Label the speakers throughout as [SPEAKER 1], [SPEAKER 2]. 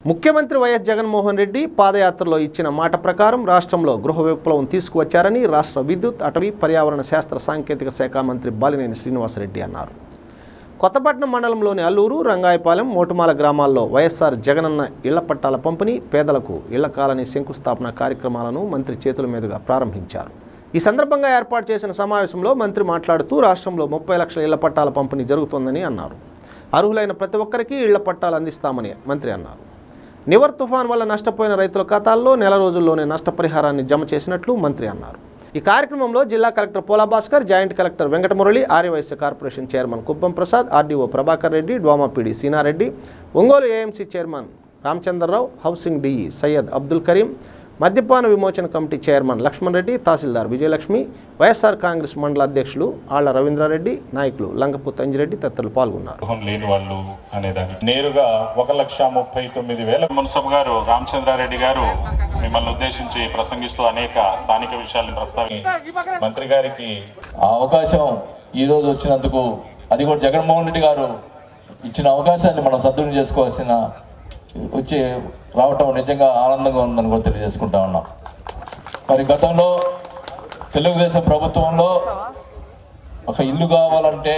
[SPEAKER 1] ముఖ్యమంత్రి వైఎస్ జగన్మోహన్ రెడ్డి పాదయాత్రలో ఇచ్చిన మాట ప్రకారం రాష్ట్రంలో గృహ విప్లవం తీసుకువచ్చారని రాష్ట్ర విద్యుత్ అటవీ పర్యావరణ శాస్త్ర సాంకేతిక శాఖ మంత్రి బాలినేని శ్రీనివాసరెడ్డి అన్నారు కొత్తపట్నం మండలంలోని అల్లూరు రంగాయపాలెం మోటుమాల గ్రామాల్లో వైఎస్ఆర్ జగనన్న ఇళ్ల పట్టాల పంపిణీ పేదలకు ఇళ్ల కాలనీ శంకుస్థాపన కార్యక్రమాలను మంత్రి చేతుల మీదుగా ప్రారంభించారు ఈ సందర్భంగా ఏర్పాటు చేసిన సమావేశంలో మంత్రి మాట్లాడుతూ రాష్ట్రంలో ముప్పై లక్షల ఇళ్ల పట్టాల పంపిణీ జరుగుతోందని అన్నారు అర్హులైన ప్రతి ఒక్కరికి ఇళ్ల పట్టాలు అందిస్తామని మంత్రి అన్నారు నివర్ తుఫాన్ వల్ల నష్టపోయిన రైతుల ఖాతాల్లో నెల రోజుల్లోనే నష్టపరిహారాన్ని జమ చేసినట్లు మంత్రి అన్నారు ఈ కార్యక్రమంలో జిల్లా collector Pola Bhaskar joint collector Venkatamurali Aryavysya corporation chairman Kuppam Prasad RDO Prabhakar Reddy డోమాపీడి Seenareddy Ongole AMC chairman Ramachandrarao housing DE Syed Abdul Kareem మద్యపాన విమోచన కమిటీ చైర్మన్ లక్ష్మణ్ రెడ్డి తహసీల్దార్ విజయలక్ష్మి వైఎస్ఆర్ కాంగ్రెస్ మండల అధ్యక్షులు ఆళ్ల రవీంద్రారెడ్డి నాయకులు లంకపు తంజిరెడ్డి తదితరులు పాల్గొన్నారు
[SPEAKER 2] గృహం లేని వాళ్ళు అనేదాన్ని నేరుగా ఒక లక్ష ముప్పై తొమ్మిది వేల మున్సబ్ గారు రామచంద్రారెడ్డి గారు మిమ్మల్ని ఉద్దేశించి ప్రసంగిస్తూ అనేక స్థానిక విషయాలను ప్రస్తావి మంత్రి గారికి
[SPEAKER 3] ఆ అవకాశం ఈ రోజు వచ్చినందుకు అది కూడా జగన్మోహన్ రెడ్డి గారు ఇచ్చిన అవకాశాన్ని మనం సద్వినియోగం చేసుకోవాల్సిన వచ్చి రావటం నిజంగా ఆనందంగా ఉందని కూడా తెలియజేసుకుంటా ఉన్నాం మరి గతంలో తెలుగుదేశం ప్రభుత్వంలో ఒక ఇల్లు కావాలంటే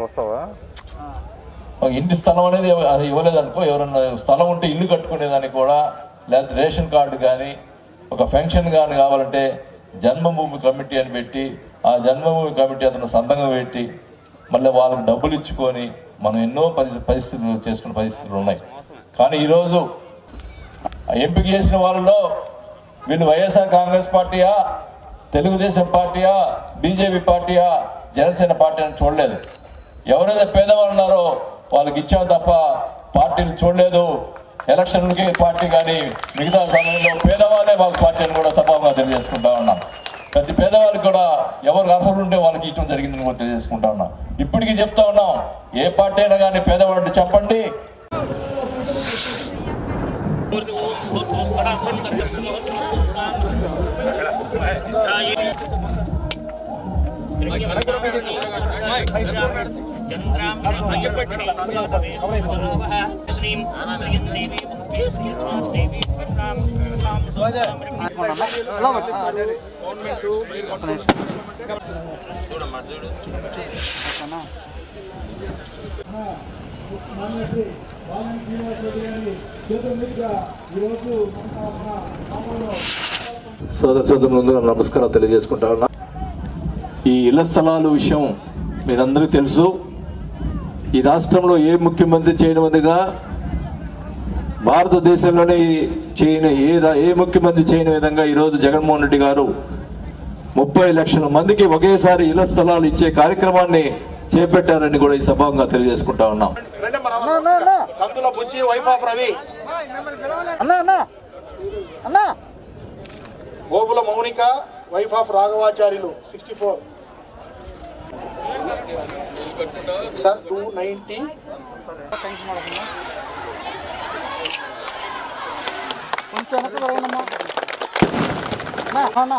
[SPEAKER 3] ఒక ఇంటి స్థలం అనేది ఇవ్వ- అది ఇవ్వలేదనుకో ఎవరన్నా స్థలం ఉంటే ఇల్లు కట్టుకునేదానికి కూడా లేకపోతే రేషన్ కార్డు కానీ ఒక ఫంక్షన్ కానీ కావాలంటే జన్మభూమి కమిటీ అని పెట్టి ఆ జన్మభూమి కమిటీ అతను సంతకం పెట్టి మళ్ళీ వాళ్ళకి డబ్బులు ఇచ్చుకొని మనం ఎన్నో పరిస్థితి పరిస్థితులు చేసుకునే పరిస్థితులు ఉన్నాయి కానీ ఈరోజు ఆ ఎంపిక చేసిన వాళ్ళలో వీళ్ళు వైఎస్ఆర్ కాంగ్రెస్ పార్టీయా తెలుగుదేశం పార్టీయా బీజేపీ పార్టీయా జనసేన పార్టీ అని చూడలేదు ఎవరైతే పేదవాళ్ళు ఉన్నారో వాళ్ళకి ఇచ్చాం తప్ప పార్టీలు చూడలేదు ఎలక్షన్లకి పార్టీ కానీ మిగతా సమయంలో పేదవాళ్ళే వాళ్ళ పార్టీ అని కూడా సభాగా తెలియజేసుకుంటా ఉన్నాం ప్రతి పేదవాళ్ళకి కూడా ఎవరు అర్హులు ఉంటే వాళ్ళకి ఇవ్వడం జరిగిందని కూడా తెలియజేసుకుంటా ఉన్నాం ఇప్పటికీ చెప్తా ఉన్నాం ఏ పార్టీ అయినా కానీ పేదవాళ్ళు ఉంటే చెప్పండి సోదర సోదరులందరూ నమస్కారం తెలియజేసుకుంటా ఉన్నా ఈ ఇళ్ల స్థలాల విషయం మీరందరికీ తెలుసు ఈ రాష్ట్రంలో ఏ ముఖ్యమంత్రి చేయని విధంగా భారతదేశంలోనే చేయని ఏ రా- ఏ ముఖ్యమంత్రి చేయని విధంగా ఈరోజు జగన్మోహన్ రెడ్డి గారు ముప్పై లక్షల మందికి ఒకేసారి ఇళ్ల స్థలాలు ఇచ్చే కార్యక్రమాన్ని చేపట్టారని కూడా ఈ సభంగా తెలియజేసుకుంటా ఉన్నాం
[SPEAKER 4] రెండమ్మ రావాలి. Kandula Bujji wife of Ravi Gopula Mounika wife of Raghavacharyulu sixty four sir two ninety
[SPEAKER 5] కొంచెం వెనక్కి జరగనమ్మా అన్నా, అన్నా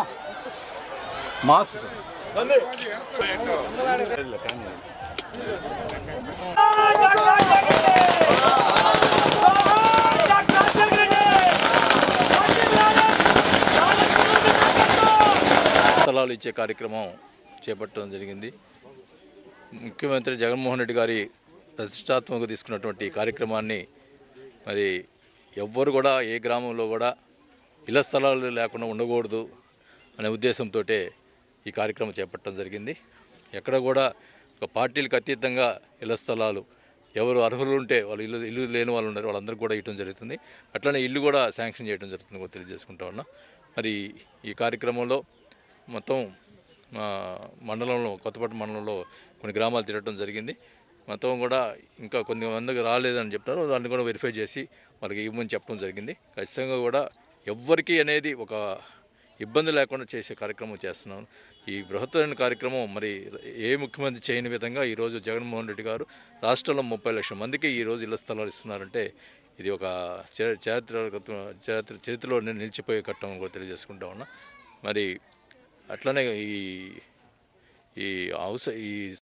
[SPEAKER 6] స్థలాలు ఇచ్చే కార్యక్రమం చేపట్టడం జరిగింది ముఖ్యమంత్రి జగన్మోహన్ రెడ్డి గారి ప్రతిష్టాత్మకంగా తీసుకున్నటువంటి ఈ కార్యక్రమాన్ని మరి ఎవ్వరు కూడా ఏ గ్రామంలో కూడా ఇళ్ల స్థలాలు లేకుండా ఉండకూడదు అనే ఉద్దేశంతో ఈ కార్యక్రమం చేపట్టడం జరిగింది ఎక్కడ కూడా ఒక పార్టీలకు అతీతంగా ఇళ్ల స్థలాలు ఎవరు అర్హులు ఉంటే వాళ్ళు ఇల్లు ఇల్లు లేని వాళ్ళు ఉన్నారు వాళ్ళందరికీ కూడా ఇవ్వడం జరుగుతుంది అట్లనే ఇల్లు కూడా శాంక్షన్ చేయడం జరుగుతుంది కూడా తెలియజేసుకుంటా ఉన్నా మరి ఈ కార్యక్రమంలో మొత్తం మా మండలంలో కొత్తపట్టు మండలంలో కొన్ని గ్రామాలు తిరగడం జరిగింది మొత్తం కూడా ఇంకా కొన్ని మందికి రాలేదని చెప్తారు దాన్ని కూడా వెరిఫై చేసి వాళ్ళకి ఇవ్వమని చెప్పడం జరిగింది ఖచ్చితంగా కూడా ఎవ్వరికీ అనేది ఒక ఇబ్బంది లేకుండా చేసే కార్యక్రమం చేస్తున్నాను ఈ బృహత్తమైన కార్యక్రమం మరి ఏ ముఖ్యమంత్రి చేయని విధంగా ఈరోజు జగన్మోహన్ రెడ్డి గారు రాష్ట్రంలో ముప్పై లక్షల మందికి ఈరోజు ఇళ్ల స్థలాలు ఇస్తున్నారంటే ఇది ఒక చరి- చారిత్రక చరిత్ర చరిత్రలో నిలిచిపోయే ఘట్టం కూడా తెలియజేసుకుంటా ఉన్నా మరి అట్లనే ఈ ఈ హౌస్ ఈ